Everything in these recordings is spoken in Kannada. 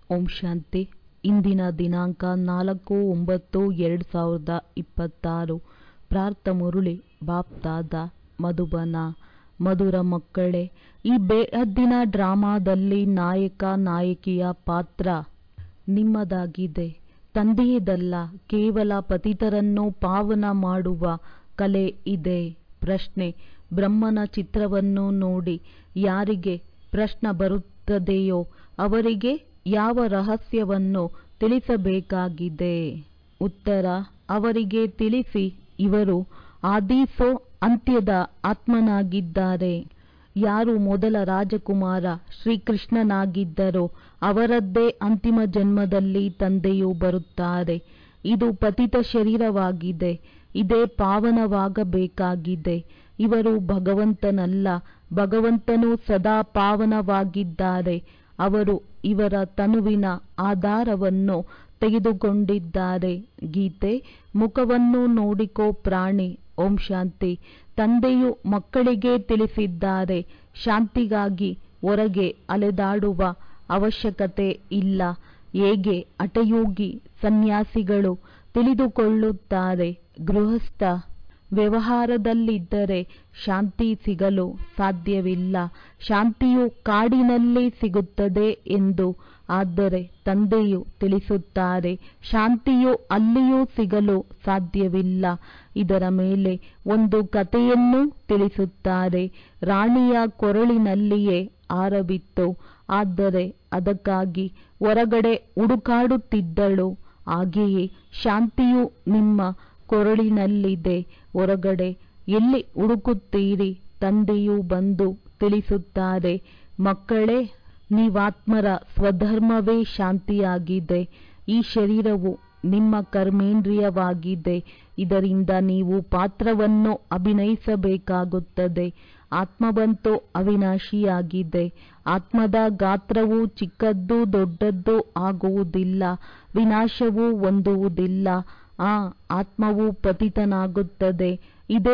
ಓಂ ಶಾಂತಿ ಇಂದಿನ ದಿನಾಂಕ ನಾಲ್ಕು ಒಂಬತ್ತು ಎರಡು ಸಾವಿರದ ಇಪ್ಪತ್ತಾರು ಪ್ರಾರ್ಥ ಮುರುಳಿ ಬಾಪ್ದಾದ ಮಧುಬನ ಮಧುರ ಮಕ್ಕಳೇ ಈ ಬೇಹದ್ದಿನ ಡ್ರಾಮಾದಲ್ಲಿ ನಾಯಕ ನಾಯಕಿಯ ಪಾತ್ರ ನಿಮ್ಮದಾಗಿದೆ ತಂದೆಯದಲ್ಲ ಕೇವಲ ಪತಿತರನ್ನು ಪಾವನ ಮಾಡುವ ಕಲೆ ಇದೆ ಪ್ರಶ್ನೆ ಬ್ರಹ್ಮನ ಚಿತ್ರವನ್ನು ನೋಡಿ ಯಾರಿಗೆ ಪ್ರಶ್ನೆ ಬರುತ್ತದೆಯೋ ಅವರಿಗೆ ಯಾವ ರಹಸ್ಯವನ್ನು ತಿಳಿಸಬೇಕಾಗಿದೆ ಉತ್ತರ ಅವರಿಗೆ ತಿಳಿಸಿ ಇವರು ಆದಿಸೋ ಅಂತ್ಯದ ಆತ್ಮನಾಗಿದ್ದಾರೆ ಯಾರು ಮೊದಲ ರಾಜಕುಮಾರ ಶ್ರೀಕೃಷ್ಣನಾಗಿದ್ದರೋ ಅವರದ್ದೇ ಅಂತಿಮ ಜನ್ಮದಲ್ಲಿ ತಂದೆಯು ಬರುತ್ತಾರೆ ಇದು ಪತಿತ ಶರೀರವಾಗಿದೆ ಇದೇ ಪಾವನವಾಗಬೇಕಾಗಿದೆ ಇವರು ಭಗವಂತನಲ್ಲ ಭಗವಂತನು ಸದಾ ಪಾವನವಾಗಿದ್ದಾರೆ ಅವರು ಇವರ ತನುವಿನ ಆಧಾರವನ್ನು ತೆಗೆದುಕೊಂಡಿದ್ದಾರೆ ಗೀತೆ ಮುಖವನ್ನು ನೋಡಿಕೋ ಪ್ರಾಣಿ ಓಂ ಶಾಂತಿ ತಂದೆಯು ಮಕ್ಕಳಿಗೆ ತಿಳಿಸಿದ್ದಾರೆ ಶಾಂತಿಗಾಗಿ ಹೊರಗೆ ಅಲೆದಾಡುವ ಅವಶ್ಯಕತೆ ಇಲ್ಲ ಹೇಗೆ ಹಠಯೋಗಿ ಸನ್ಯಾಸಿಗಳು ತಿಳಿದುಕೊಳ್ಳುತ್ತಾರೆ ಗೃಹಸ್ಥ ವ್ಯವಹಾರದಲ್ಲಿದ್ದರೆ ಶಾಂತಿ ಸಿಗಲು ಸಾಧ್ಯವಿಲ್ಲ ಶಾಂತಿಯು ಕಾಡಿನಲ್ಲಿ ಸಿಗುತ್ತದೆ ಎಂದು ಆದರೆ ತಂದೆಯು ತಿಳಿಸುತ್ತಾರೆ ಶಾಂತಿಯು ಅಲ್ಲಿಯೂ ಸಿಗಲು ಸಾಧ್ಯವಿಲ್ಲ ಇದರ ಮೇಲೆ ಒಂದು ಕಥೆಯನ್ನು ತಿಳಿಸುತ್ತಾರೆ ರಾಣಿಯ ಕೊರಳಿನಲ್ಲಿಯೇ ಆರವಿತ್ತು ಆದರೆ ಅದಕ್ಕಾಗಿ ಹೊರಗಡೆ ಹುಡುಕಾಡುತ್ತಿದ್ದಳು ಹಾಗೆಯೇ ಶಾಂತಿಯು ನಿಮ್ಮ ಕೊರಳಿನಲ್ಲಿದೆ ಹೊರಗಡೆ ಎಲ್ಲಿ ಹುಡುಕುತ್ತೀರಿ ತಂದೆಯು ಬಂದು ತಿಳಿಸುತ್ತಾರೆ ಮಕ್ಕಳೇ ನೀವಾತ್ಮರ ಸ್ವಧರ್ಮವೇ ಶಾಂತಿಯಾಗಿದೆ ಈ ಶರೀರವು ನಿಮ್ಮ ಕರ್ಮೇಂದ್ರಿಯವಾಗಿದೆ ಇದರಿಂದ ನೀವು ಪಾತ್ರವನ್ನು ಅಭಿನಯಿಸಬೇಕಾಗುತ್ತದೆ ಆತ್ಮವಂತೂ ಅವಿನಾಶಿಯಾಗಿದೆ ಆತ್ಮದ ಗಾತ್ರವು ಚಿಕ್ಕದ್ದು ದೊಡ್ಡದ್ದು ಆಗುವುದಿಲ್ಲ ವಿನಾಶವೂ ಹೊಂದುವುದಿಲ್ಲ ಆ ಆತ್ಮವು ಪತಿತನಾಗುತ್ತದೆ ಇದೇ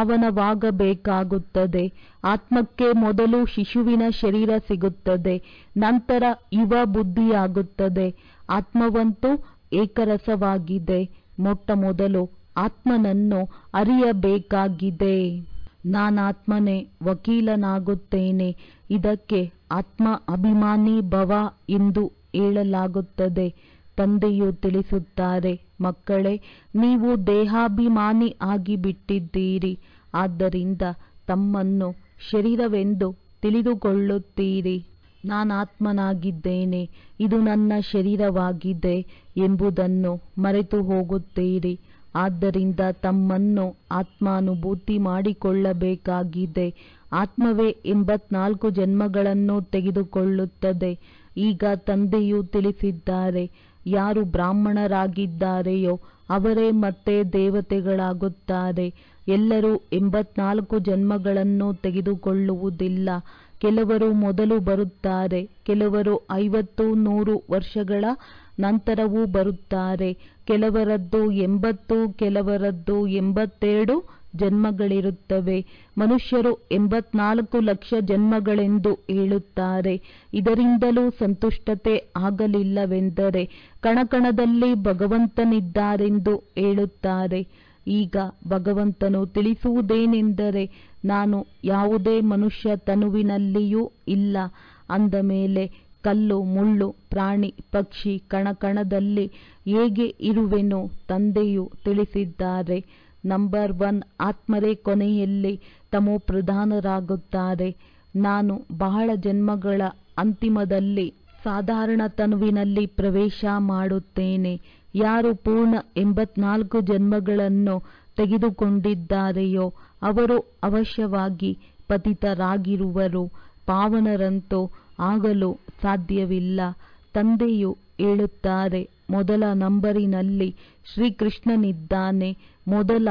ಪಾವನವಾಗಬೇಕಾಗುತ್ತದೆ ಆತ್ಮಕ್ಕೆ ಮೊದಲು ಶಿಶುವಿನ ಶರೀರ ಸಿಗುತ್ತದೆ ನಂತರ ಯುವ ಬುದ್ಧಿಯಾಗುತ್ತದೆ ಆತ್ಮವಂತೂ ಏಕರಸವಾಗಿದೆ ಮೊಟ್ಟ ಮೊದಲು ಆತ್ಮನನ್ನು ಅರಿಯಬೇಕಾಗಿದೆ ನಾನಾತ್ಮನೇ ವಕೀಲನಾಗುತ್ತೇನೆ ಇದಕ್ಕೆ ಆತ್ಮ ಅಭಿಮಾನಿ ಭವ ಎಂದು ಹೇಳಲಾಗುತ್ತದೆ ತಂದೆಯು ತಿಳಿಸುತ್ತಾರೆ ಮಕ್ಕಳೇ ನೀವು ದೇಹಾಭಿಮಾನಿ ಆಗಿಬಿಟ್ಟಿದ್ದೀರಿ ಆದ್ದರಿಂದ ತಮ್ಮನ್ನು ಶರೀರವೆಂದು ತಿಳಿದುಕೊಳ್ಳುತ್ತೀರಿ ನಾನಾತ್ಮನಾಗಿದ್ದೇನೆ ಇದು ನನ್ನ ಶರೀರವಾಗಿದೆ ಎಂಬುದನ್ನು ಮರೆತು ಹೋಗುತ್ತೀರಿ ಆದ್ದರಿಂದ ತಮ್ಮನ್ನು ಆತ್ಮಾನುಭೂತಿ ಮಾಡಿಕೊಳ್ಳಬೇಕಾಗಿದೆ ಆತ್ಮವೇ ಎಂಬತ್ನಾಲ್ಕು ಜನ್ಮಗಳನ್ನು ತೆಗೆದುಕೊಳ್ಳುತ್ತದೆ ಈಗ ತಂದೆಯು ತಿಳಿಸಿದ್ದಾರೆ ಯಾರು ಬ್ರಾಹ್ಮಣರಾಗಿದ್ದಾರೆಯೋ ಅವರೇ ಮತ್ತೆ ದೇವತೆಗಳಾಗುತ್ತಾರೆ ಎಲ್ಲರೂ ಎಂಬತ್ನಾಲ್ಕು ಜನ್ಮಗಳನ್ನು ತೆಗೆದುಕೊಳ್ಳುವುದಿಲ್ಲ ಕೆಲವರು ಮೊದಲು ಬರುತ್ತಾರೆ ಕೆಲವರು ಐವತ್ತು ನೂರು ವರ್ಷಗಳ ನಂತರವೂ ಬರುತ್ತಾರೆ ಕೆಲವರದ್ದು ಎಂಬತ್ತು ಕೆಲವರದ್ದು ಎಂಬತ್ತೆರಡು ಜನ್ಮಗಳಿರುತ್ತವೆ ಮನುಷ್ಯರು ಎಂಬತ್ನಾಲ್ಕು ಲಕ್ಷ ಜನ್ಮಗಳೆಂದು ಹೇಳುತ್ತಾರೆ ಇದರಿಂದಲೂ ಸಂತುಷ್ಟತೆ ಆಗಲಿಲ್ಲವೆಂದರೆ ಕಣಕಣದಲ್ಲಿ ಭಗವಂತನಿದ್ದಾರೆಂದು ಹೇಳುತ್ತಾರೆ ಈಗ ಭಗವಂತನು ತಿಳಿಸುವುದೇನೆಂದರೆ ನಾನು ಯಾವುದೇ ಮನುಷ್ಯ ತನುವಿನಲ್ಲಿಯೂ ಇಲ್ಲ ಅಂದ ಮೇಲೆ ಕಲ್ಲು ಮುಳ್ಳು ಪ್ರಾಣಿ ಪಕ್ಷಿ ಕಣಕಣದಲ್ಲಿ ಹೇಗೆ ಇರುವೆನೋ ತಂದೆಯು ತಿಳಿಸಿದ್ದಾರೆ ನಂಬರ್ ಒನ್ ಆತ್ಮರೇ ಕೊನೆಯಲ್ಲಿ ತಮೋ ಪ್ರಧಾನರಾಗುತ್ತಾರೆ ನಾನು ಬಹಳ ಜನ್ಮಗಳ ಅಂತಿಮದಲ್ಲಿ ಸಾಧಾರಣ ತನುವಿನಲ್ಲಿ ಪ್ರವೇಶ ಮಾಡುತ್ತೇನೆ ಯಾರು ಪೂರ್ಣ ಎಂಬತ್ನಾಲ್ಕು ಜನ್ಮಗಳನ್ನು ತೆಗೆದುಕೊಂಡಿದ್ದಾರೆಯೋ ಅವರು ಅವಶ್ಯವಾಗಿ ಪತಿತರಾಗಿರುವರು ಪಾವನರಂತೂ ಆಗಲು ಸಾಧ್ಯವಿಲ್ಲ ತಂದೆಯು ಹೇಳುತ್ತಾರೆ ಮೊದಲ ನಂಬರಿನಲ್ಲಿ ಶ್ರೀಕೃಷ್ಣನಿದ್ದಾನೆ ಮೊದಲ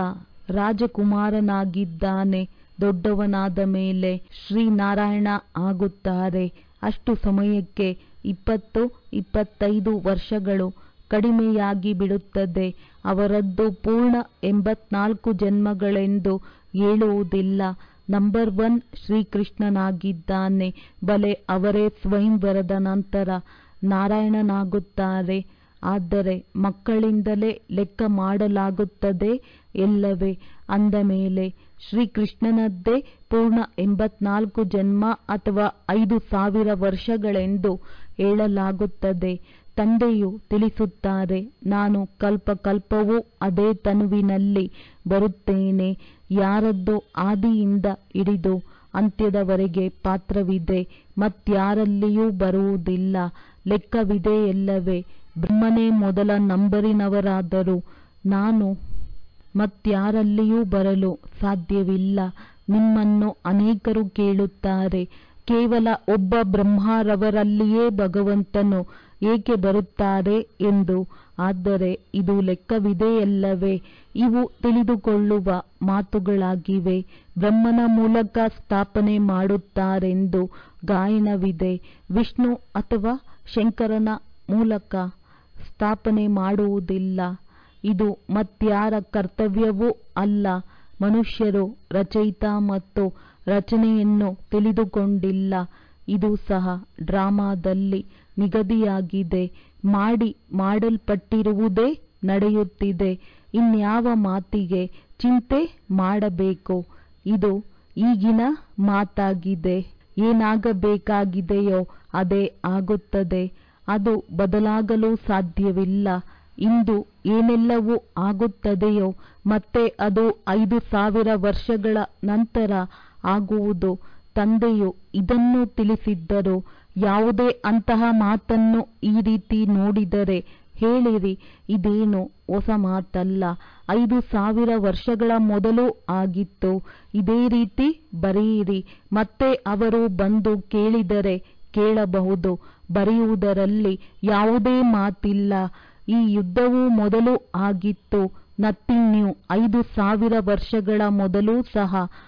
ರಾಜಕುಮಾರನಾಗಿದ್ದಾನೆ ದೊಡ್ಡವನಾದ ಮೇಲೆ ಶ್ರೀನಾರಾಯಣ ಆಗುತ್ತಾರೆ ಅಷ್ಟು ಸಮಯಕ್ಕೆ ಇಪ್ಪತ್ತು ಇಪ್ಪತ್ತೈದು ವರ್ಷಗಳು ಕಡಿಮೆಯಾಗಿ ಬಿಡುತ್ತದೆ ಅವರದ್ದು ಪೂರ್ಣ ಎಂಬತ್ನಾಲ್ಕು ಜನ್ಮಗಳೆಂದು ಹೇಳುವುದಿಲ್ಲ ನಂಬರ್ ಒನ್ ಶ್ರೀಕೃಷ್ಣನಾಗಿದ್ದಾನೆ ಬಲೆ ಅವರೇ ಸ್ವಯಂವರದ ನಂತರ ನಾರಾಯಣನಾಗುತ್ತಾರೆ ಆದರೆ ಮಕ್ಕಳಿಂದಲೇ ಲೆಕ್ಕ ಮಾಡಲಾಗುತ್ತದೆ ಎಲ್ಲವೇ ಅಂದ ಮೇಲೆ ಶ್ರೀಕೃಷ್ಣನದ್ದೇ ಪೂರ್ಣ ಎಂಬತ್ನಾಲ್ಕು ಜನ್ಮ ಅಥವಾ ಐದು ಸಾವಿರ ವರ್ಷಗಳೆಂದು ಹೇಳಲಾಗುತ್ತದೆ ತಂದೆಯು ತಿಳಿಸುತ್ತಾರೆ ನಾನು ಕಲ್ಪ ಕಲ್ಪವೂ ಅದೇ ತನುವಿನಲ್ಲಿ ಬರುತ್ತೇನೆ ಯಾರದ್ದೋ ಆದಿಯಿಂದ ಹಿಡಿದು ಅಂತ್ಯದವರೆಗೆ ಪಾತ್ರವಿದೆ ಮತ್ಯಾರಲ್ಲಿಯೂ ಬರುವುದಿಲ್ಲ ಲೆಕ್ಕವಿದೆ ಎಲ್ಲವೇ ಬ್ರಹ್ಮನೇ ಮೊದಲ ನಂಬರಿನವರಾದರೂ ನಾನು ಮತ್ಯಾರಲ್ಲಿಯೂ ಬರಲು ಸಾಧ್ಯವಿಲ್ಲ ನಿಮ್ಮನ್ನು ಅನೇಕರು ಕೇಳುತ್ತಾರೆ ಕೇವಲ ಒಬ್ಬ ಬ್ರಹ್ಮರವರಲ್ಲಿಯೇ ಭಗವಂತನು ಏಕೆ ಬರುತ್ತಾರೆ ಎಂದು ಆದರೆ ಇದು ಲೆಕ್ಕವಿದೆಯಲ್ಲವೇ ಇವು ತಿಳಿದುಕೊಳ್ಳುವ ಮಾತುಗಳಾಗಿವೆ ಬ್ರಹ್ಮನ ಮೂಲಕ ಸ್ಥಾಪನೆ ಮಾಡುತ್ತಾರೆಂದು ಗಾಯನವಿದೆ ವಿಷ್ಣು ಅಥವಾ ಶಂಕರನ ಮೂಲಕ ಸ್ಥಾಪನೆ ಮಾಡುವುದಿಲ್ಲ ಇದು ಮತ್ಯಾರ ಕರ್ತವ್ಯವೂ ಅಲ್ಲ ಮನುಷ್ಯರು ರಚಯಿತ ಮತ್ತು ರಚನೆಯನ್ನು ತಿಳಿದುಕೊಂಡಿಲ್ಲ ಇದು ಸಹ ಡ್ರಾಮಾದಲ್ಲಿ ನಿಗದಿಯಾಗಿದೆ ಮಾಡಿ ಮಾಡಲ್ಪಟ್ಟಿರುವುದೇ ನಡೆಯುತ್ತಿದೆ ಇನ್ಯಾವ ಮಾತಿಗೆ ಚಿಂತೆ ಮಾಡಬೇಕು ಇದು ಈಗಿನ ಮಾತಾಗಿದೆ ಏನಾಗಬೇಕಾಗಿದೆಯೋ ಅದೇ ಆಗುತ್ತದೆ ಅದು ಬದಲಾಗಲು ಸಾಧ್ಯವಿಲ್ಲ ಇಂದು ಏನೆಲ್ಲವೂ ಆಗುತ್ತದೆಯೋ ಮತ್ತೆ ಅದು ಐದು ಸಾವಿರ ವರ್ಷಗಳ ನಂತರ ಆಗುವುದು ತಂದೆಯು ಇದನ್ನು ತಿಳಿಸಿದ್ದರು ಯಾವುದೇ ಅಂತಹ ಮಾತನ್ನು ಈ ರೀತಿ ನೋಡಿದರೆ ಹೇಳಿರಿ ಇದೇನು ಹೊಸ ಮಾತಲ್ಲ ಐದು ಸಾವಿರ ವರ್ಷಗಳ ಮೊದಲು ಆಗಿತ್ತು ಇದೇ ರೀತಿ ಬರೆಯಿರಿ ಮತ್ತೆ ಅವರು ಬಂದು ಕೇಳಿದರೆ ಕೇಳಬಹುದು ಬರೆಯುವುದರಲ್ಲಿ ಯಾವುದೇ ಮಾತಿಲ್ಲ ಈ ಯುದ್ಧವು ಮೊದಲು ಆಗಿತ್ತು ನಥಿಂಗ್ ನ್ಯೂ ಐದು ಸಾವಿರ ವರ್ಷಗಳ ಮೊದಲು ಸಹ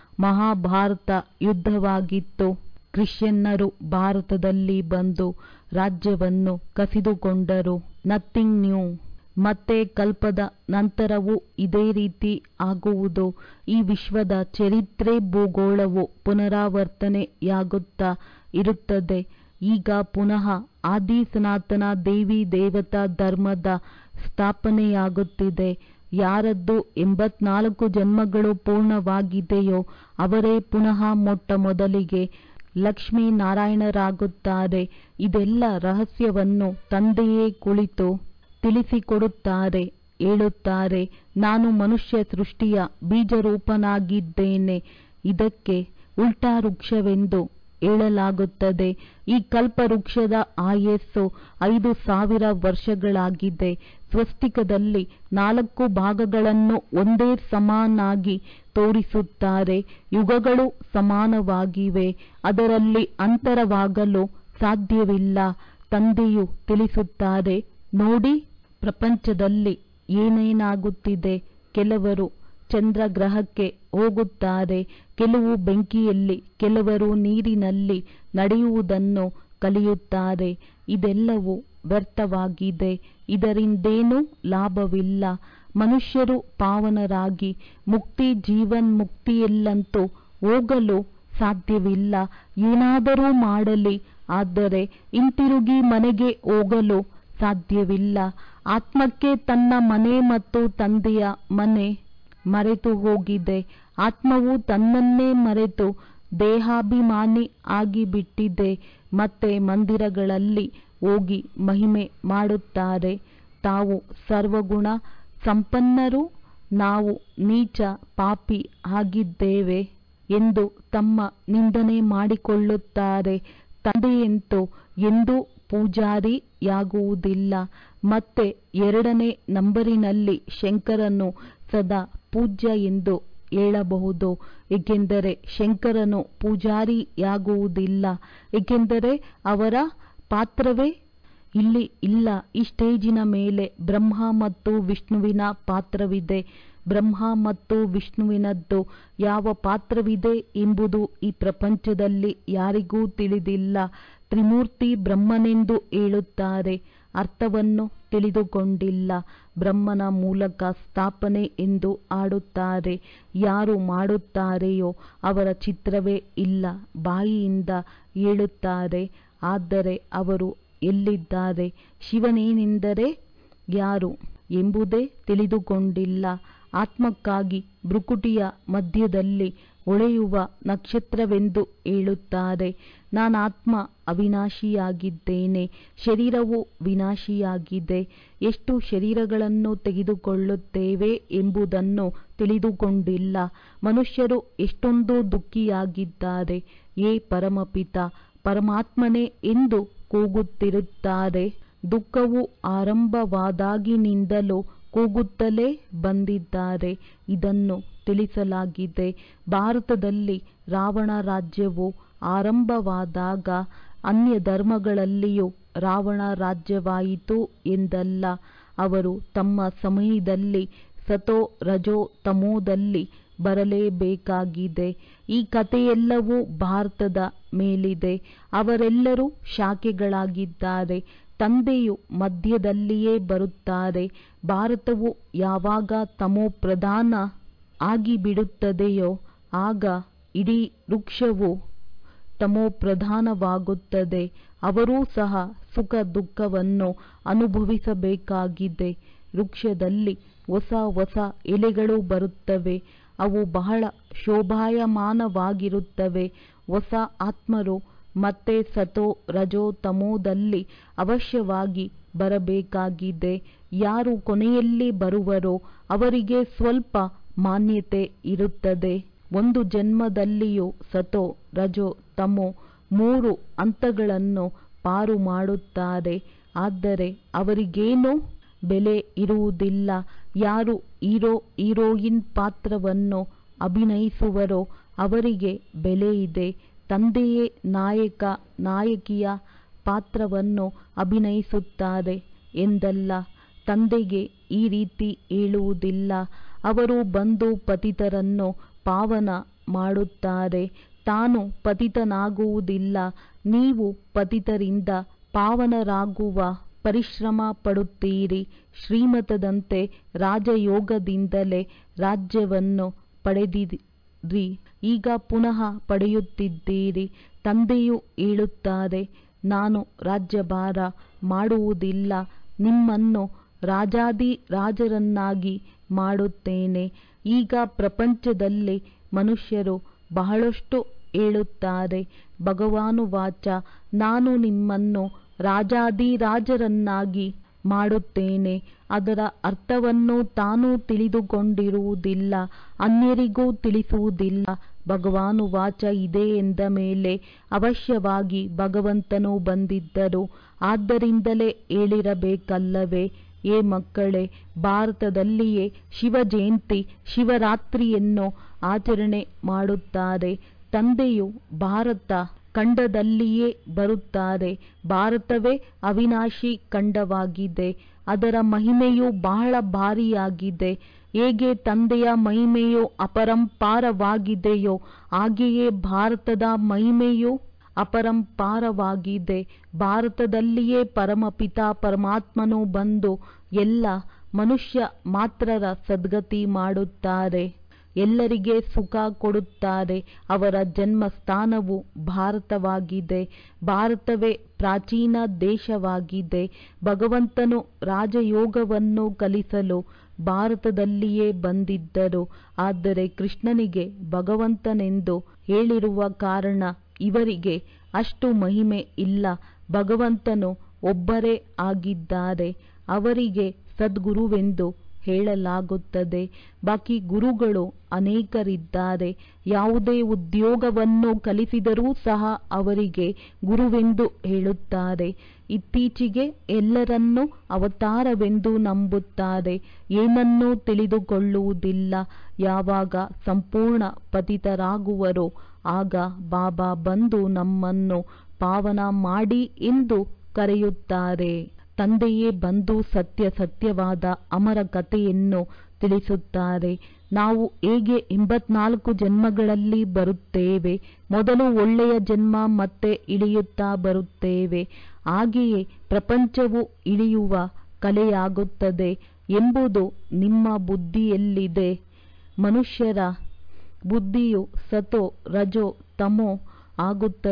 ಮಹಾಭಾರತ ಯುದ್ಧವಾಗಿತ್ತು ಕ್ರಿಶ್ಚಿಯನ್ನರು ಭಾರತದಲ್ಲಿ ಬಂದು ರಾಜ್ಯವನ್ನು ಕಸಿದುಕೊಂಡರು ನಥಿಂಗ್ ನ್ಯೂ ಮತ್ತೆ ಕಲ್ಪದ ನಂತರವೂ ಇದೇ ರೀತಿ ಆಗುವುದು ಈ ವಿಶ್ವದ ಚರಿತ್ರೆ ಭೂಗೋಳವು ಪುನರಾವರ್ತನೆಯಾಗುತ್ತಾ ಇರುತ್ತದೆ ಈಗ ಪುನಃ ಆದಿ ಸನಾತನ ದೇವಿ ದೇವತಾ ಧರ್ಮದ ಸ್ಥಾಪನೆಯಾಗುತ್ತಿದೆ ಯಾರದ್ದು ಎಂಬತ್ನಾಲ್ಕು ಜನ್ಮಗಳು ಪೂರ್ಣವಾಗಿದೆಯೋ ಅವರೇ ಪುನಃ ಮೊಟ್ಟ ಮೊದಲಿಗೆ ಲಕ್ಷ್ಮೀ ನಾರಾಯಣರಾಗುತ್ತಾರೆ ಇದೆಲ್ಲ ರಹಸ್ಯವನ್ನು ತಂದೆಯೇ ಕುಳಿತು ತಿಳಿಸಿಕೊಡುತ್ತಾರೆ ಹೇಳುತ್ತಾರೆ ನಾನು ಮನುಷ್ಯ ಸೃಷ್ಟಿಯ ಬೀಜರೂಪನಾಗಿದ್ದೇನೆ ಇದಕ್ಕೆ ಉಲ್ಟಾ ವೃಕ್ಷವೆಂದು ಹೇಳಲಾಗುತ್ತದೆ ಈ ಕಲ್ಪವೃಕ್ಷದ ಆಯಸ್ಸು ಐದು ಸಾವಿರ ವರ್ಷಗಳಾಗಿದೆ ಸ್ವಸ್ತಿಕದಲ್ಲಿ ನಾಲ್ಕು ಭಾಗಗಳನ್ನು ಒಂದೇ ಸಮಾನಾಗಿ ತೋರಿಸುತ್ತಾರೆ ಯುಗಗಳು ಸಮಾನವಾಗಿವೆ ಅದರಲ್ಲಿ ಅಂತರವಾಗಲು ಸಾಧ್ಯವಿಲ್ಲ ತಂದೆಯು ತಿಳಿಸುತ್ತಾರೆ ನೋಡಿ ಪ್ರಪಂಚದಲ್ಲಿ ಏನೇನಾಗುತ್ತಿದೆ ಕೆಲವರು ಚಂದ್ರಗ್ರಹಕ್ಕೆ ಹೋಗುತ್ತಾರೆ ಕೆಲವು ಬೆಂಕಿಯಲ್ಲಿ ಕೆಲವರು ನೀರಿನಲ್ಲಿ ನಡೆಯುವುದನ್ನು ಕಲಿಯುತ್ತಾರೆ ಇದೆಲ್ಲವೂ ವ್ಯರ್ಥವಾಗಿದೆ ಇದರಿಂದೇನೂ ಲಾಭವಿಲ್ಲ ಮನುಷ್ಯರು ಪಾವನರಾಗಿ ಮುಕ್ತಿ ಜೀವನ್ಮುಕ್ತಿಯಲ್ಲಂತೂ ಹೋಗಲು ಸಾಧ್ಯವಿಲ್ಲ ಏನಾದರೂ ಮಾಡಲಿ ಆದರೆ ಹಿಂತಿರುಗಿ ಮನೆಗೆ ಹೋಗಲು ಸಾಧ್ಯವಿಲ್ಲ ಆತ್ಮಕ್ಕೆ ತನ್ನ ಮನೆ ಮತ್ತು ತಂದೆಯ ಮನೆ ಮರೆತು ಹೋಗಿದೆ ಆತ್ಮವು ತನ್ನನ್ನೇ ಮರೆತು ದೇಹಾಭಿಮಾನಿ ಆಗಿಬಿಟ್ಟಿದೆ ಮತ್ತೆ ಮಂದಿರಗಳಲ್ಲಿ ಹೋಗಿ ಮಹಿಮೆ ಮಾಡುತ್ತಾರೆ ತಾವು ಸರ್ವಗುಣ ಸಂಪನ್ನರು ನಾವು ನೀಚ ಪಾಪಿ ಆಗಿದ್ದೇವೆ ಎಂದು ತಮ್ಮ ನಿಂದನೆ ಮಾಡಿಕೊಳ್ಳುತ್ತಾರೆ ತಂದೆಯಂತೂ ಎಂದೂ ಪೂಜಾರಿಯಾಗುವುದಿಲ್ಲ ಮತ್ತೆ ಎರಡನೇ ನಂಬರಿನಲ್ಲಿ ಶಂಕರನು ಸದಾ ಪೂಜ್ಯ ಎಂದು ಹೇಳಬಹುದು ಏಕೆಂದರೆ ಶಂಕರನು ಪೂಜಾರಿಯಾಗುವುದಿಲ್ಲ ಏಕೆಂದರೆ ಅವರ ಪಾತ್ರವೇ ಇಲ್ಲಿ ಇಲ್ಲ ಈ ಸ್ಟೇಜಿನ ಮೇಲೆ ಬ್ರಹ್ಮ ಮತ್ತು ವಿಷ್ಣುವಿನ ಪಾತ್ರವಿದೆ ಬ್ರಹ್ಮ ಮತ್ತು ವಿಷ್ಣುವಿನದ್ದು ಯಾವ ಪಾತ್ರವಿದೆ ಎಂಬುದು ಈ ಪ್ರಪಂಚದಲ್ಲಿ ಯಾರಿಗೂ ತಿಳಿದಿಲ್ಲ ತ್ರಿಮೂರ್ತಿ ಬ್ರಹ್ಮನೆಂದು ಹೇಳುತ್ತಾರೆ ಅರ್ಥವನ್ನು ತಿಳಿದುಕೊಂಡಿಲ್ಲ ಬ್ರಹ್ಮನ ಮೂಲಕ ಸ್ಥಾಪನೆ ಎಂದು ಆಡುತ್ತಾರೆ ಯಾರು ಮಾಡುತ್ತಾರೆಯೋ ಅವರ ಚಿತ್ರವೇ ಇಲ್ಲ ಬಾಯಿಯಿಂದ ಹೇಳುತ್ತಾರೆ ಆದರೆ ಅವರು ಎಲ್ಲಿದ್ದಾರೆ ಶಿವನೇನೆಂದರೆ ಯಾರು ಎಂಬುದೇ ತಿಳಿದುಕೊಂಡಿಲ್ಲ ಆತ್ಮಕ್ಕಾಗಿ ಭ್ರುಕುಟಿಯ ಮಧ್ಯದಲ್ಲಿ ಹೊಳೆಯುವ ನಕ್ಷತ್ರವೆಂದು ಹೇಳುತ್ತಾರೆ ನಾನಾತ್ಮ ಅವಿನಾಶಿಯಾಗಿದ್ದೇನೆ ಶರೀರವು ವಿನಾಶಿಯಾಗಿದೆ ಎಷ್ಟು ಶರೀರಗಳನ್ನು ತೆಗೆದುಕೊಳ್ಳುತ್ತೇವೆ ಎಂಬುದನ್ನು ತಿಳಿದುಕೊಂಡಿಲ್ಲ ಮನುಷ್ಯರು ಎಷ್ಟೊಂದು ದುಃಖಿಯಾಗಿದ್ದಾರೆ ಏ ಪರಮಪಿತ ಪರಮಾತ್ಮನೇ ಎಂದು ಕೂಗುತ್ತಿರುತ್ತಾರೆ ದುಃಖವು ಆರಂಭವಾದಾಗಿನಿಂದಲೂ ಕೂಗುತ್ತಲೇ ಬಂದಿದ್ದಾರೆ ಇದನ್ನು ತಿಳಿಸಲಾಗಿದೆ ಭಾರತದಲ್ಲಿ ರಾವಣ ರಾಜ್ಯವು ಆರಂಭವಾದಾಗ ಅನ್ಯ ಧರ್ಮಗಳಲ್ಲಿಯೂ ರಾವಣ ರಾಜ್ಯವಾಯಿತು ಎಂದಲ್ಲ ಅವರು ತಮ್ಮ ಸಮಯದಲ್ಲಿ ಸತೋ ರಜೋ ತಮೋದಲ್ಲಿ ಬರಲೇಬೇಕಾಗಿದೆ ಈ ಕಥೆಯೆಲ್ಲವೂ ಭಾರತದ ಮೇಲಿದೆ ಅವರೆಲ್ಲರೂ ಶಾಖೆಗಳಾಗಿದ್ದಾರೆ ತಂದೆಯು ಮಧ್ಯದಲ್ಲಿಯೇ ಬರುತ್ತಾರೆ ಭಾರತವು ಯಾವಾಗ ತಮೋಪ್ರಧಾನ ಆಗಿಬಿಡುತ್ತದೆಯೋ ಆಗ ಇಡೀ ವೃಕ್ಷವು ತಮೋಪ್ರಧಾನವಾಗುತ್ತದೆ ಅವರೂ ಸಹ ಸುಖ ದುಃಖವನ್ನು ಅನುಭವಿಸಬೇಕಾಗಿದೆ ವೃಕ್ಷದಲ್ಲಿ ಹೊಸ ಹೊಸ ಎಲೆಗಳು ಬರುತ್ತವೆ ಅವು ಬಹಳ ಶೋಭಾಯಮಾನವಾಗಿರುತ್ತವೆ ಹೊಸ ಆತ್ಮರು ಮತ್ತೆ ಸತೋ ರಜೋ ತಮೋದಲ್ಲಿ ಅವಶ್ಯವಾಗಿ ಬರಬೇಕಾಗಿದೆ ಯಾರು ಕೊನೆಯಲ್ಲಿ ಬರುವರೋ ಅವರಿಗೆ ಸ್ವಲ್ಪ ಮಾನ್ಯತೆ ಇರುತ್ತದೆ ಒಂದು ಜನ್ಮದಲ್ಲಿಯೂ ಸತೋ ರಜೋ ತಮೋ ಮೂರು ಹಂತಗಳನ್ನು ಪಾರು ಮಾಡುತ್ತಾರೆ ಆದರೆ ಅವರಿಗೇನೂ ಬೆಲೆ ಇರುವುದಿಲ್ಲ ಯಾರು ಹೀರೋ ಹೀರೋಯಿನ್ ಪಾತ್ರವನ್ನು ಅಭಿನಯಿಸುವರೋ ಅವರಿಗೆ ಬೆಲೆ ಇದೆ ತಂದೆಯೇ ನಾಯಕ ನಾಯಕಿಯ ಪಾತ್ರವನ್ನು ಅಭಿನಯಿಸುತ್ತಾರೆ ಎಂದಲ್ಲ ತಂದೆಗೆ ಈ ರೀತಿ ಹೇಳುವುದಿಲ್ಲ ಅವರು ಬಂದು ಪತಿತರನ್ನು ಪಾವನ ಮಾಡುತ್ತಾರೆ ತಾನು ಪತಿತನಾಗುವುದಿಲ್ಲ ನೀವು ಪತಿತರಿಂದ ಪಾವನರಾಗುವ ಪರಿಶ್ರಮ ಪಡುತ್ತೀರಿ ಶ್ರೀಮತದಂತೆ ರಾಜಯೋಗದಿಂದಲೇ ರಾಜ್ಯವನ್ನು ಪಡೆದಿರಿ ಈಗ ಪುನಃ ಪಡೆಯುತ್ತಿದ್ದೀರಿ ತಂದೆಯು ಹೇಳುತ್ತಾರೆ ನಾನು ರಾಜ್ಯಭಾರ ಮಾಡುವುದಿಲ್ಲ ನಿಮ್ಮನ್ನು ರಾಜಾದಿ ರಾಜರನ್ನಾಗಿ ಮಾಡುತ್ತೇನೆ ಈಗ ಪ್ರಪಂಚದಲ್ಲಿ ಮನುಷ್ಯರು ಬಹಳಷ್ಟು ಹೇಳುತ್ತಾರೆ ಭಗವಾನುವಾಚ ನಾನು ನಿಮ್ಮನ್ನು ರಾಜಾದಿರಾಜರನ್ನಾಗಿ ಮಾಡುತ್ತೇನೆ ಅದರ ಅರ್ಥವನ್ನು ತಾನು ತಿಳಿದುಕೊಂಡಿರುವುದಿಲ್ಲ ಅನ್ಯರಿಗೂ ತಿಳಿಸುವುದಿಲ್ಲ ಭಗವಾನುವಾಚ ಇದೆ ಎಂದ ಮೇಲೆ ಅವಶ್ಯವಾಗಿ ಭಗವಂತನು ಬಂದಿದ್ದರು ಆದ್ದರಿಂದಲೇ ಹೇಳಿರಬೇಕಲ್ಲವೇ ಏ ಮಕ್ಕಳೇ ಭಾರತದಲ್ಲಿಯೇ ಶಿವ ಜಯಂತಿ ಶಿವರಾತ್ರಿಯನ್ನು ಆಚರಣೆ ಮಾಡುತ್ತಾರೆ ತಂದೆಯು ಭಾರತ ಖಂಡದಲ್ಲಿಯೇ ಬರುತ್ತಾರೆ ಭಾರತವೇ ಅವಿನಾಶಿ ಖಂಡವಾಗಿದೆ ಅದರ ಮಹಿಮೆಯು ಬಹಳ ಭಾರಿಯಾಗಿದೆ ಹೇಗೆ ತಂದೆಯ ಮಹಿಮೆಯು ಅಪರಂಪಾರವಾಗಿದೆಯೋ ಹಾಗೆಯೇ ಭಾರತದ ಮಹಿಮೆಯು ಅಪರಂಪಾರವಾಗಿದೆ ಭಾರತದಲ್ಲಿಯೇ ಪರಮಪಿತ ಪರಮಾತ್ಮನು ಬಂದು ಎಲ್ಲ ಮನುಷ್ಯ ಮಾತ್ರರ ಸದ್ಗತಿ ಮಾಡುತ್ತಾರೆ ಎಲ್ಲರಿಗೆ ಸುಖ ಕೊಡುತ್ತಾರೆ ಅವರ ಜನ್ಮಸ್ಥಾನವು ಭಾರತವಾಗಿದೆ ಭಾರತವೇ ಪ್ರಾಚೀನ ದೇಶವಾಗಿದೆ ಭಗವಂತನು ರಾಜಯೋಗವನ್ನು ಕಲಿಸಲು ಭಾರತದಲ್ಲಿಯೇ ಬಂದಿದ್ದರು ಆದರೆ ಕೃಷ್ಣನಿಗೆ ಭಗವಂತನೆಂದು ಹೇಳಿರುವ ಕಾರಣ ಇವರಿಗೆ ಅಷ್ಟು ಮಹಿಮೆ ಇಲ್ಲ ಭಗವಂತನು ಒಬ್ಬರೇ ಆಗಿದ್ದಾರೆ ಅವರಿಗೆ ಸದ್ಗುರುವೆಂದು ಹೇಳಲಾಗುತ್ತದೆ ಬಾಕಿ ಗುರುಗಳು ಅನೇಕರಿದ್ದಾರೆ ಯಾವುದೇ ಉದ್ಯೋಗವನ್ನು ಕಲಿಸಿದರೂ ಸಹ ಅವರಿಗೆ ಗುರುವೆಂದು ಹೇಳುತ್ತಾರೆ ಇತ್ತೀಚೆಗೆ ಎಲ್ಲರನ್ನೂ ಅವತಾರವೆಂದು ನಂಬುತ್ತಾರೆ ಏನನ್ನೂ ತಿಳಿದುಕೊಳ್ಳುವುದಿಲ್ಲ ಯಾವಾಗ ಸಂಪೂರ್ಣ ಪತಿತರಾಗುವರೋ ಆಗ ಬಾಬಾ ಬಂದು ನಮ್ಮನ್ನು ಪಾವನ ಮಾಡಿ ಎಂದು ಕರೆಯುತ್ತಾರೆ ತಂದೆಯೇ ಬಂದು ಸತ್ಯ ಸತ್ಯವಾದ ಅಮರ ಕಥೆಯನ್ನು ತಿಳಿಸುತ್ತಾರೆ ನಾವು ಹೇಗೆ ಎಂಬತ್ನಾಲ್ಕು ಜನ್ಮಗಳಲ್ಲಿ ಬರುತ್ತೇವೆ ಮೊದಲು ಒಳ್ಳೆಯ ಜನ್ಮ ಮತ್ತೆ ಇಳಿಯುತ್ತಾ ಬರುತ್ತೇವೆ ಹಾಗೆಯೇ ಪ್ರಪಂಚವು ಇಳಿಯುವ ಕಲೆಯಾಗುತ್ತದೆ ಎಂಬುದು ನಿಮ್ಮ ಬುದ್ಧಿಯಲ್ಲಿದೆ ಮನುಷ್ಯರ ಬುದ್ಧಿಯು ಸತೋ ರಜೋ ತಮೋ ಆಗುತ್ತದೆ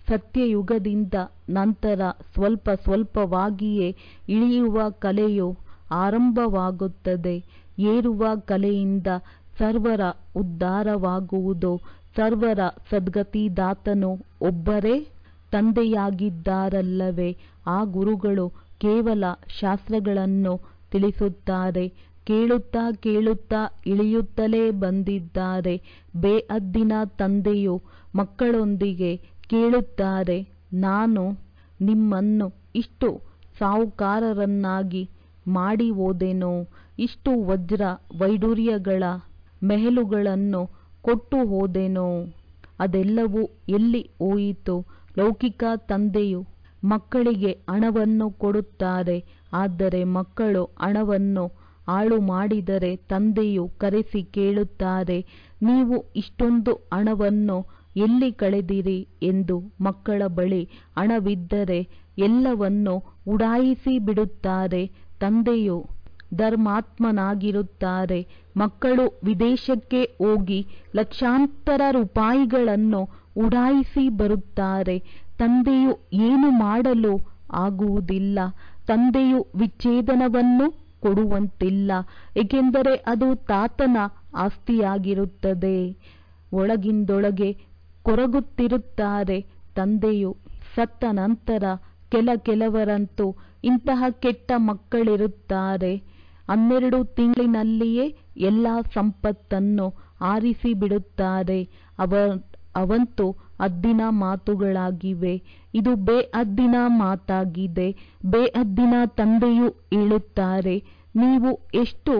ಸತ್ಯಯುಗದಿಂದ ನಂತರ ಸ್ವಲ್ಪ ಸ್ವಲ್ಪವಾಗಿಯೇ ಇಳಿಯುವ ಕಲೆಯು ಆರಂಭವಾಗುತ್ತದೆ ಏರುವ ಕಲೆಯಿಂದ ಸರ್ವರ ಉದ್ಧಾರವಾಗುವುದು ಸರ್ವರ ಸದ್ಗತಿದಾತನು ಒಬ್ಬರೇ ತಂದೆಯಾಗಿದ್ದಾರಲ್ಲವೇ ಆ ಗುರುಗಳು ಕೇವಲ ಶಾಸ್ತ್ರಗಳನ್ನು ತಿಳಿಸುತ್ತಾರೆ ಕೇಳುತ್ತಾ ಕೇಳುತ್ತಾ ಇಳಿಯುತ್ತಲೇ ಬಂದಿದ್ದಾರೆ ಬೇಅದ್ದಿನ ತಂದೆಯು ಮಕ್ಕಳೊಂದಿಗೆ ಕೇಳುತ್ತಾರೆ ನಾನು ನಿಮ್ಮನ್ನು ಇಷ್ಟು ಸಾಹುಕಾರರನ್ನಾಗಿ ಮಾಡಿ ಹೋದೆನೋ ಇಷ್ಟು ವಜ್ರ ವೈಡೂರ್ಯಗಳ ಮೆಹಲುಗಳನ್ನು ಕೊಟ್ಟು ಹೋದೆನೋ ಅದೆಲ್ಲವೂ ಎಲ್ಲಿ ಹೋಯಿತು ಲೌಕಿಕ ತಂದೆಯು ಮಕ್ಕಳಿಗೆ ಹಣವನ್ನು ಕೊಡುತ್ತಾರೆ ಆದರೆ ಮಕ್ಕಳು ಹಣವನ್ನು ಹಾಳು ಮಾಡಿದರೆ ತಂದೆಯು ಕರೆಸಿ ಕೇಳುತ್ತಾರೆ ನೀವು ಇಷ್ಟೊಂದು ಹಣವನ್ನು ಎಲ್ಲಿ ಕಳೆದಿರಿ ಎಂದು ಮಕ್ಕಳ ಬಳಿ ಹಣವಿದ್ದರೆ ಎಲ್ಲವನ್ನು ಉಡಾಯಿಸಿ ಬಿಡುತ್ತಾರೆ ತಂದೆಯು ಧರ್ಮಾತ್ಮನಾಗಿರುತ್ತಾರೆ ಮಕ್ಕಳು ವಿದೇಶಕ್ಕೆ ಹೋಗಿ ಲಕ್ಷಾಂತರ ರೂಪಾಯಿಗಳನ್ನು ಉಡಾಯಿಸಿ ಬರುತ್ತಾರೆ ತಂದೆಯು ಏನು ಮಾಡಲು ಆಗುವುದಿಲ್ಲ ತಂದೆಯು ವಿಚ್ಛೇದನವನ್ನು ಕೊಡುವಂತಿಲ್ಲ ಏಕೆಂದರೆ ಅದು ತಾತನ ಆಸ್ತಿಯಾಗಿರುತ್ತದೆ ಒಳಗಿಂದೊಳಗೆ ಕೊರಗುತ್ತಿರುತ್ತಾರೆ ತಂದೆಯು ಸತ್ತ ನಂತರ ಕೆಲ ಕೆಲವರಂತೂ ಇಂತಹ ಕೆಟ್ಟ ಮಕ್ಕಳಿರುತ್ತಾರೆ ಹನ್ನೆರಡು ತಿಂಗಳಿನಲ್ಲಿಯೇ ಎಲ್ಲ ಸಂಪತ್ತನ್ನು ಆರಿಸಿ ಬಿಡುತ್ತಾರೆ ಅವ ಅವಂತೂ ಅದ್ದಿನ ಮಾತುಗಳಾಗಿವೆ ಇದು ಬೇಅದ್ದಿನ ಮಾತಾಗಿದೆ ಬೇಅದ್ದಿನ ತಂದೆಯು ಹೇಳುತ್ತಾರೆ ನೀವು ಎಷ್ಟು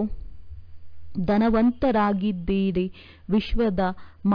ಧನವಂತರಾಗಿದ್ದೀರಿ ವಿಶ್ವದ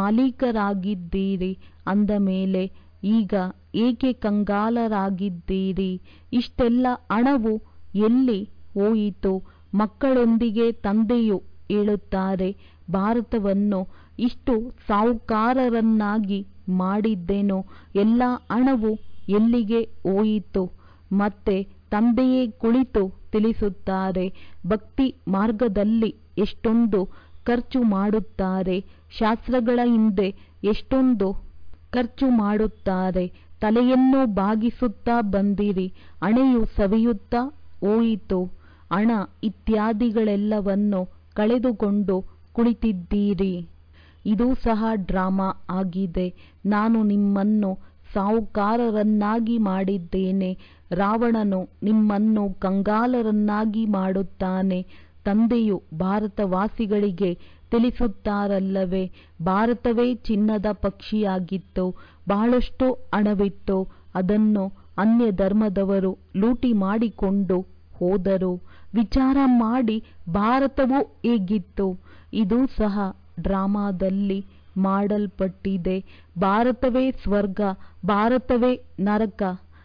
ಮಾಲೀಕರಾಗಿದ್ದೀರಿ ಅಂದ ಮೇಲೆ ಈಗ ಏಕೆ ಕಂಗಾಲರಾಗಿದ್ದೀರಿ ಇಷ್ಟೆಲ್ಲ ಹಣವು ಎಲ್ಲಿ ಹೋಯಿತು ಮಕ್ಕಳೊಂದಿಗೆ ತಂದೆಯು ಹೇಳುತ್ತಾರೆ ಭಾರತವನ್ನು ಇಷ್ಟು ಸಾಹುಕಾರರನ್ನಾಗಿ ಮಾಡಿದ್ದೆನೋ ಎಲ್ಲ ಹಣವು ಎಲ್ಲಿಗೆ ಹೋಯಿತು ಮತ್ತೆ ತಂದೆಯೇ ಕುಳಿತು ತಿಳಿಸುತ್ತಾರೆ ಭಕ್ತಿ ಮಾರ್ಗದಲ್ಲಿ ಎಷ್ಟೊಂದು ಖರ್ಚು ಮಾಡುತ್ತಾರೆ ಶಾಸ್ತ್ರಗಳ ಹಿಂದೆ ಎಷ್ಟೊಂದು ಖರ್ಚು ಮಾಡುತ್ತಾರೆ ತಲೆಯನ್ನು ಬಾಗಿಸುತ್ತಾ ಬಂದಿರಿ ಹಣೆಯು ಸವಿಯುತ್ತಾ ಹೋಯಿತು ಹಣ ಇತ್ಯಾದಿಗಳೆಲ್ಲವನ್ನು ಕಳೆದುಕೊಂಡು ಕುಳಿತಿದ್ದೀರಿ ಇದು ಸಹ ಡ್ರಾಮಾ ಆಗಿದೆ ನಾನು ನಿಮ್ಮನ್ನು ಸಾಹುಕಾರರನ್ನಾಗಿ ಮಾಡಿದ್ದೇನೆ ರಾವಣನು ನಿಮ್ಮನ್ನು ಕಂಗಾಲರನ್ನಾಗಿ ಮಾಡುತ್ತಾನೆ ತಂದೆಯು ಭಾರತವಾಸಿಗಳಿಗೆ ತಿಳಿಸುತ್ತಾರಲ್ಲವೇ ಭಾರತವೇ ಚಿನ್ನದ ಪಕ್ಷಿಯಾಗಿತ್ತು ಬಹಳಷ್ಟು ಹಣವಿತ್ತು ಅದನ್ನು ಅನ್ಯ ಧರ್ಮದವರು ಲೂಟಿ ಮಾಡಿಕೊಂಡು ಹೋದರು ವಿಚಾರ ಮಾಡಿ ಭಾರತವು ಹೇಗಿತ್ತು ಇದು ಸಹ ಡ್ರಾಮಾದಲ್ಲಿ ಮಾಡಲ್ಪಟ್ಟಿದೆ ಭಾರತವೇ ಸ್ವರ್ಗ ಭಾರತವೇ ನರಕ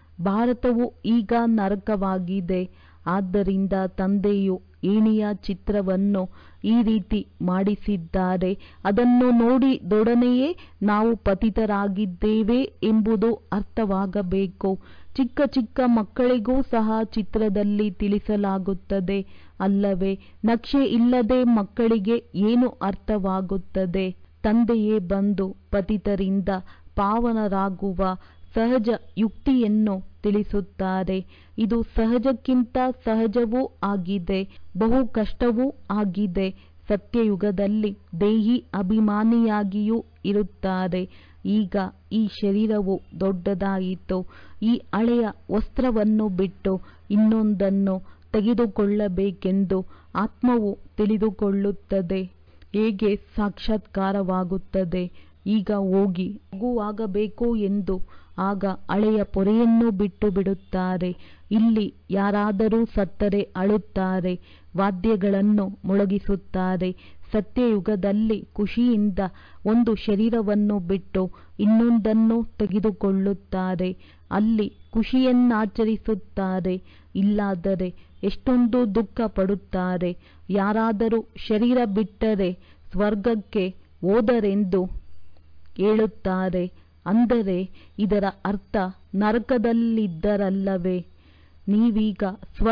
ಭಾರತವು ಈಗ ನರಕವಾಗಿದೆ ಆದ್ದರಿಂದ ತಂದೆಯು ಏಣಿಯ ಚಿತ್ರವನ್ನು ಈ ರೀತಿ ಮಾಡಿಸಿದ್ದಾರೆ ಅದನ್ನು ನೋಡಿ ದೊಡನೆಯೇ ನಾವು ಪತಿತರಾಗಿದ್ದೇವೆ ಎಂಬುದು ಅರ್ಥವಾಗಬೇಕು ಚಿಕ್ಕ ಚಿಕ್ಕ ಮಕ್ಕಳಿಗೂ ಸಹ ಚಿತ್ರದಲ್ಲಿ ತಿಳಿಸಲಾಗುತ್ತದೆ ಅಲ್ಲವೇ ನಕ್ಷೆ ಇಲ್ಲದೆ ಮಕ್ಕಳಿಗೆ ಏನು ಅರ್ಥವಾಗುತ್ತದೆ ತಂದೆಯೇ ಬಂದು ಪತಿತರಿಂದ ಪಾವನರಾಗುವ ಸಹಜ ಯುಕ್ತಿಯನ್ನು ತಿಳಿಸುತ್ತಾರೆ ಇದು ಸಹಜಕ್ಕಿಂತ ಸಹಜವೂ ಆಗಿದೆ ಬಹು ಕಷ್ಟವೂ ಆಗಿದೆ ಸತ್ಯಯುಗದಲ್ಲಿ ದೇಹಿ ಅಭಿಮಾನಿಯಾಗಿಯೂ ಇರುತ್ತಾರೆ ಈಗ ಈ ಶರೀರವು ದೊಡ್ಡದಾಯಿತು ಈ ಹಳೆಯ ವಸ್ತ್ರವನ್ನು ಬಿಟ್ಟು ಇನ್ನೊಂದನ್ನು ತೆಗೆದುಕೊಳ್ಳಬೇಕೆಂದು ಆತ್ಮವು ತಿಳಿದುಕೊಳ್ಳುತ್ತದೆ ಹೇಗೆ ಸಾಕ್ಷಾತ್ಕಾರವಾಗುತ್ತದೆ ಈಗ ಹೋಗಿ ಮಗುವಾಗಬೇಕು ಎಂದು ಆಗ ಹಳೆಯ ಪೊರೆಯನ್ನು ಬಿಟ್ಟು ಬಿಡುತ್ತಾರೆ ಇಲ್ಲಿ ಯಾರಾದರೂ ಸತ್ತರೆ ಅಳುತ್ತಾರೆ ವಾದ್ಯಗಳನ್ನು ಮೊಳಗಿಸುತ್ತಾರೆ ಸತ್ಯಯುಗದಲ್ಲಿ ಖುಷಿಯಿಂದ ಒಂದು ಶರೀರವನ್ನು ಬಿಟ್ಟು ಇನ್ನೊಂದನ್ನು ತೆಗೆದುಕೊಳ್ಳುತ್ತಾರೆ ಅಲ್ಲಿ ಖುಷಿಯನ್ನಾಚರಿಸುತ್ತಾರೆ ಇಲ್ಲಾದರೆ ಎಷ್ಟೊಂದು ದುಃಖ ಪಡುತ್ತಾರೆ ಯಾರಾದರೂ ಶರೀರ ಬಿಟ್ಟರೆ ಸ್ವರ್ಗಕ್ಕೆ ಹೋದರೆಂದು ಹೇಳುತ್ತಾರೆ ಅಂದರೆ ಇದರ ಅರ್ಥ ನರಕದಲ್ಲಿದ್ದರಲ್ಲವೇ ನೀವೀಗ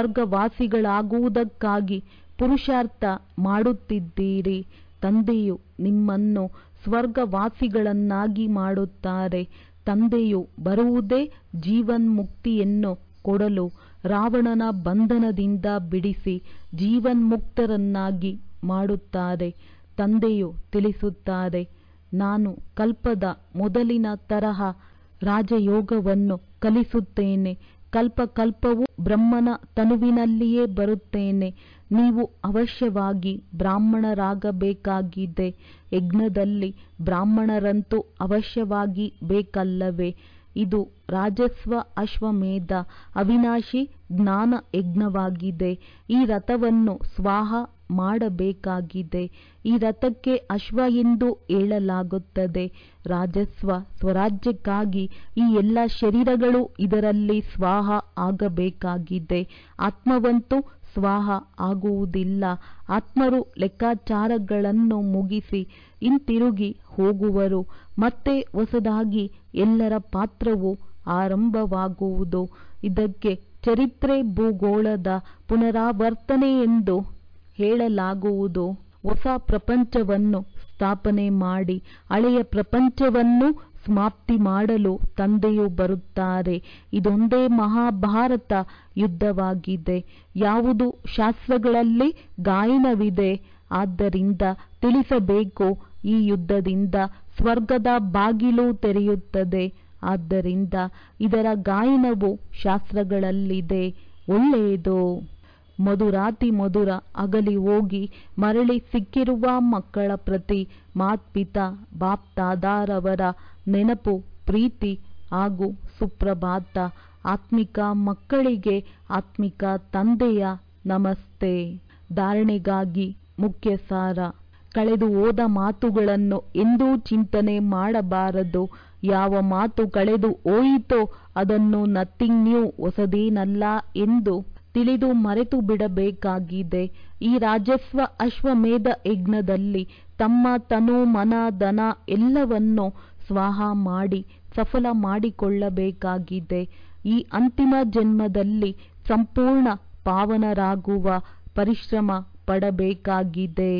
ಸ್ವರ್ಗವಾಸಿಗಳಾಗುವುದಕ್ಕಾಗಿ ಪುರುಷಾರ್ಥ ಮಾಡುತ್ತಿದ್ದೀರಿ ತಂದೆಯು ನಿಮ್ಮನ್ನು ಸ್ವರ್ಗವಾಸಿಗಳನ್ನಾಗಿ ಮಾಡುತ್ತಾರೆ ತಂದೆಯು ಬರುವುದೇ ಜೀವನ್ಮುಕ್ತಿಯನ್ನು ಕೊಡಲು ರಾವಣನ ಬಂಧನದಿಂದ ಬಿಡಿಸಿ ಜೀವನ್ಮುಕ್ತರನ್ನಾಗಿ ಮಾಡುತ್ತಾರೆ ತಂದೆಯು ತಿಳಿಸುತ್ತಾರೆ ನಾನು ಕಲ್ಪದ ಮೊದಲಿನ ತರಹ ರಾಜಯೋಗವನ್ನು ಕಲಿಸುತ್ತೇನೆ ಕಲ್ಪ ಕಲ್ಪವೂ ಬ್ರಹ್ಮನ ತನುವಿನಲ್ಲಿಯೇ ಬರುತ್ತೇನೆ ನೀವು ಅವಶ್ಯವಾಗಿ ಬ್ರಾಹ್ಮಣರಾಗಬೇಕಾಗಿದೆ ಯಜ್ಞದಲ್ಲಿ ಬ್ರಾಹ್ಮಣರಂತೂ ಅವಶ್ಯವಾಗಿ ಬೇಕಲ್ಲವೇ ಇದು ರಾಜಸ್ವ ಅಶ್ವಮೇಧ ಅವಿನಾಶಿ ಜ್ಞಾನ ಯಜ್ಞವಾಗಿದೆ ಈ ರಥವನ್ನು ಸ್ವಾಹ ಮಾಡಬೇಕಾಗಿದೆ ಈ ರಥಕ್ಕೆ ಅಶ್ವ ಎಂದು ಹೇಳಲಾಗುತ್ತದೆ ರಾಜಸ್ವ ಸ್ವರಾಜ್ಯಕ್ಕಾಗಿ ಈ ಎಲ್ಲ ಶರೀರಗಳು ಇದರಲ್ಲಿ ಸ್ವಾಹ ಆಗಬೇಕಾಗಿದೆ ಆತ್ಮವಂತೂ ಸ್ವಾಹ ಆಗುವುದಿಲ್ಲ ಆತ್ಮರು ಲೆಕ್ಕಾಚಾರಗಳನ್ನು ಮುಗಿಸಿ ಹಿಂತಿರುಗಿ ಹೋಗುವರು ಮತ್ತೆ ಹೊಸದಾಗಿ ಎಲ್ಲರ ಪಾತ್ರವು ಆರಂಭವಾಗುವುದು ಇದಕ್ಕೆ ಚರಿತ್ರೆ ಭೂಗೋಳದ ಪುನರಾವರ್ತನೆ ಎಂದು ಹೇಳಲಾಗುವುದು ಹೊಸ ಪ್ರಪಂಚವನ್ನು ಸ್ಥಾಪನೆ ಮಾಡಿ ಹಳೆಯ ಪ್ರಪಂಚವನ್ನು ಸಮಾಪ್ತಿ ಮಾಡಲು ತಂದೆಯು ಬರುತ್ತಾರೆ ಇದೊಂದೇ ಮಹಾಭಾರತ ಯುದ್ಧವಾಗಿದೆ ಯಾವುದು ಶಾಸ್ತ್ರಗಳಲ್ಲಿ ಗಾಯನವಿದೆ ಆದ್ದರಿಂದ ತಿಳಿಸಬೇಕು ಈ ಯುದ್ಧದಿಂದ ಸ್ವರ್ಗದ ಬಾಗಿಲು ತೆರೆಯುತ್ತದೆ ಆದ್ದರಿಂದ ಇದರ ಗಾಯನವು ಶಾಸ್ತ್ರಗಳಲ್ಲಿದೆ ಒಳ್ಳೆಯದು ಮಧುರಾತಿ ಮಧುರ ಅಗಲಿ ಹೋಗಿ ಮರಳಿ ಸಿಕ್ಕಿರುವ ಮಕ್ಕಳ ಪ್ರತಿ ಮಾತ್ಪಿತಾ ಬಾಪ್ತಾದಾರವರ ನೆನಪು ಪ್ರೀತಿ ಹಾಗೂ ಸುಪ್ರಭಾತ ಆತ್ಮಿಕ ಮಕ್ಕಳಿಗೆ ಆತ್ಮಿಕ ತಂದೆಯ ನಮಸ್ತೆ ಧಾರಣೆಗಾಗಿ ಮುಖ್ಯ ಸಾರ ಕಳೆದು ಹೋದ ಮಾತುಗಳನ್ನು ಎಂದೂ ಚಿಂತನೆ ಮಾಡಬಾರದು ಯಾವ ಮಾತು ಕಳೆದು ಹೋಯಿತೋ ಅದನ್ನು ನಥಿಂಗ್ ನ್ಯೂ ಹೊಸದೇನಲ್ಲ ಎಂದು ತಿಳಿದು ಮರೆತು ಬಿಡಬೇಕಾಗಿದೆ ಈ ರಾಜಸ್ವ ಅಶ್ವಮೇಧ ಯಜ್ಞದಲ್ಲಿ ತಮ್ಮ ತನು ಮನ ಧನ ಎಲ್ಲವನ್ನು ಸ್ವಾಹ ಮಾಡಿ ಸಫಲ ಮಾಡಿಕೊಳ್ಳಬೇಕಾಗಿದೆ ಈ ಅಂತಿಮ ಜನ್ಮದಲ್ಲಿ ಸಂಪೂರ್ಣ ಪಾವನರಾಗುವ ಪರಿಶ್ರಮ ಪಡಬೇಕಾಗಿದೆ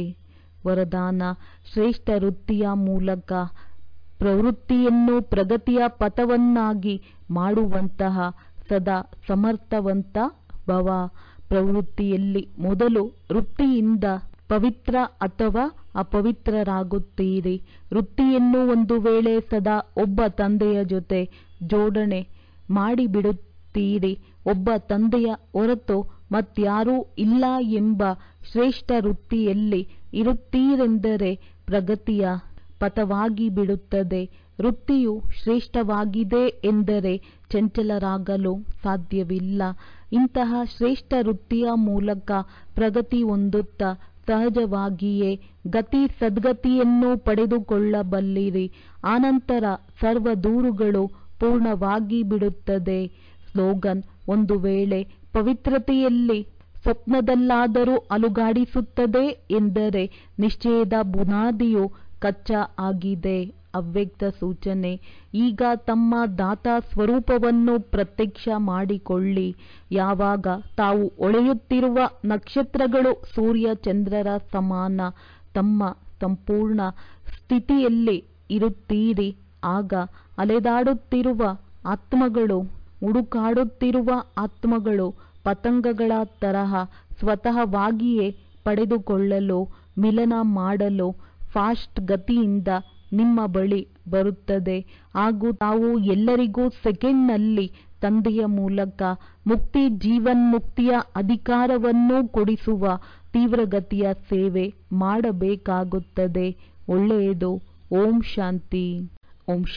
ವರದಾನ ಶ್ರೇಷ್ಠ ವೃತ್ತಿಯ ಮೂಲಕ ಪ್ರವೃತ್ತಿಯನ್ನು ಪ್ರಗತಿಯ ಪಥವನ್ನಾಗಿ ಮಾಡುವಂತಹ ಸದಾ ಸಮರ್ಥವಂತ ಭವ ಪ್ರವೃತ್ತಿಯಲ್ಲಿ ಮೊದಲು ವೃತ್ತಿಯಿಂದ ಪವಿತ್ರ ಅಥವಾ ಅಪವಿತ್ರರಾಗುತ್ತೀರಿ ವೃತ್ತಿಯನ್ನು ಒಂದು ವೇಳೆ ಸದಾ ಒಬ್ಬ ತಂದೆಯ ಜೊತೆ ಜೋಡಣೆ ಮಾಡಿಬಿಡುತ್ತೀರಿ ಒಬ್ಬ ತಂದೆಯ ಹೊರತು ಮತ್ಯಾರೂ ಇಲ್ಲ ಎಂಬ ಶ್ರೇಷ್ಠ ವೃತ್ತಿಯಲ್ಲಿ ಇರುತ್ತೀರೆಂದರೆ ಪ್ರಗತಿಯ ಪಥವಾಗಿ ಬಿಡುತ್ತದೆ ವೃತ್ತಿಯು ಶ್ರೇಷ್ಠವಾಗಿದೆ ಎಂದರೆ ಚಂಚಲರಾಗಲು ಸಾಧ್ಯವಿಲ್ಲ ಇಂತಹ ಶ್ರೇಷ್ಠ ವೃತ್ತಿಯ ಮೂಲಕ ಪ್ರಗತಿ ಹೊಂದುತ್ತಾ ಸಹಜವಾಗಿಯೇ ಗತಿ ಸದ್ಗತಿಯನ್ನು ಪಡೆದುಕೊಳ್ಳಬಲ್ಲಿರಿ ಆನಂತರ ಸರ್ವ ದೂರುಗಳು ಪೂರ್ಣವಾಗಿ ಬಿಡುತ್ತದೆ ಸ್ಲೋಗನ್ ಒಂದು ವೇಳೆ ಪವಿತ್ರತೆಯಲ್ಲಿ ಸ್ವಪ್ನದಲ್ಲಾದರೂ ಅಲುಗಾಡಿಸುತ್ತದೆ ಎಂದರೆ ನಿಶ್ಚಯದ ಬುನಾದಿಯು ಕಚ್ಚಾ ಆಗಿದೆ ಅವ್ಯಕ್ತ ಸೂಚನೆ ಈಗ ತಮ್ಮ ದಾತಾ ಸ್ವರೂಪವನ್ನು ಪ್ರತ್ಯಕ್ಷ ಮಾಡಿಕೊಳ್ಳಿ ಯಾವಾಗ ತಾವು ಹೊಳೆಯುತ್ತಿರುವ ನಕ್ಷತ್ರಗಳು ಸೂರ್ಯ ಚಂದ್ರರ ಸಮಾನ ತಮ್ಮ ಸಂಪೂರ್ಣ ಸ್ಥಿತಿಯಲ್ಲಿ ಇರುತ್ತೀರಿ ಆಗ ಅಲೆದಾಡುತ್ತಿರುವ ಆತ್ಮಗಳು ಹುಡುಕಾಡುತ್ತಿರುವ ಆತ್ಮಗಳು ಪತಂಗಗಳ ತರಹ ಸ್ವತಃವಾಗಿಯೇ ಪಡೆದುಕೊಳ್ಳಲು ಮಿಲನ ಮಾಡಲು ಫಾಸ್ಟ್ ಗತಿಯಿಂದ ನಿಮ್ಮ ಬಳಿ ಬರುತ್ತದೆ ಹಾಗೂ ತಾವು ಎಲ್ಲರಿಗೂ ಸೆಕೆಂಡ್ನಲ್ಲಿ ತಂದೆಯ ಮೂಲಕ ಮುಕ್ತಿ ಜೀವನ್ಮುಕ್ತಿಯ ಅಧಿಕಾರವನ್ನು ಕೊಡಿಸುವ ತೀವ್ರಗತಿಯ ಸೇವೆ ಮಾಡಬೇಕಾಗುತ್ತದೆ ಒಳ್ಳೆಯದು ಓಂ ಶಾಂತಿ ಓಂ